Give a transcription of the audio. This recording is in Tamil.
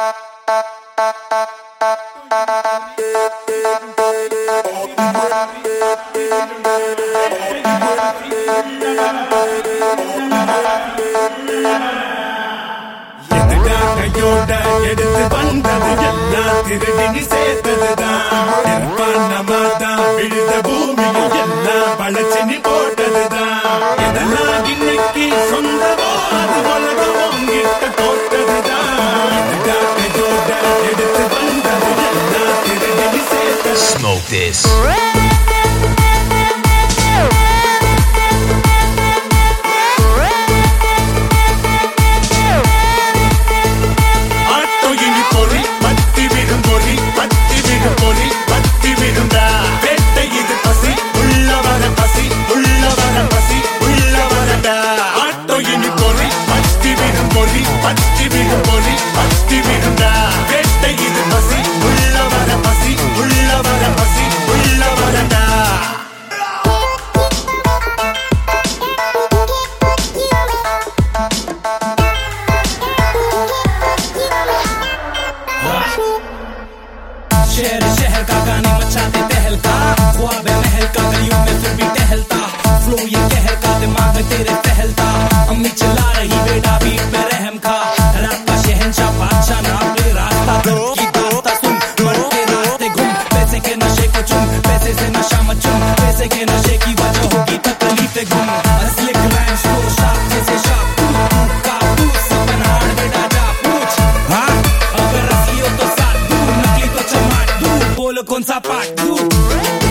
எதுடா கையோட எடுத்து வந்தது எல்லாம் திருடி நீ சேர்த்ததுதான் நிர்வாணமாதான் விழுந்த பூமியில் எல்லாம் வளைச்சு நீ போட்டதுதான் இதெல்லாம் இன்னைக்கு சொந்தமோ அது உலகம் உங்கிட்ட போட்டதுதான் எதுடா கையோட எடுத்து வந்தது எல்லாம் திருடி நீ சேர்த்தது Smoke this. ஆட்டோ இனி பொறி பத்தி விடும் பொறி பத்தி விடும் பொறி பத்தி விடும்டா வேட்டை இது பசி உள்ள வர பசி உள்ள வர பசி உள்ள வரடா ஆட்டோ இனி பொறி பத்தி விடும் பொறி பத்தி விடும் பொறி பத்தி விடும்டா வேட்டை இது பசி உள்ள வர பசி உள்ள வர பசி உள்ள வரடா शहर शहर का गाने मचाते तहलका ख्वाब है महल का गलियों में फिर भी टहलता फ्लो ये कहर का दिमाग में तेरे टहलता अम्मी चिल्ला रही बेटा बीट पे रहम खा रात का शहनशाह बादशाह नाम ले रास्ता दर की दास्ता सुन मर के रास्ते घूम पैसे के नशे को चुम पैसे से नशा मचुम पैसे के नशे की वजह होगी तकलीफे गुम असलिक रैंस को शाप जैसे शाप तू तू काबूस अपन हार बेटा जा पूछ हाँ अगर असली हो तो साथ दू नकली तो चमाट दू बोलो कौन सा पार्ट दू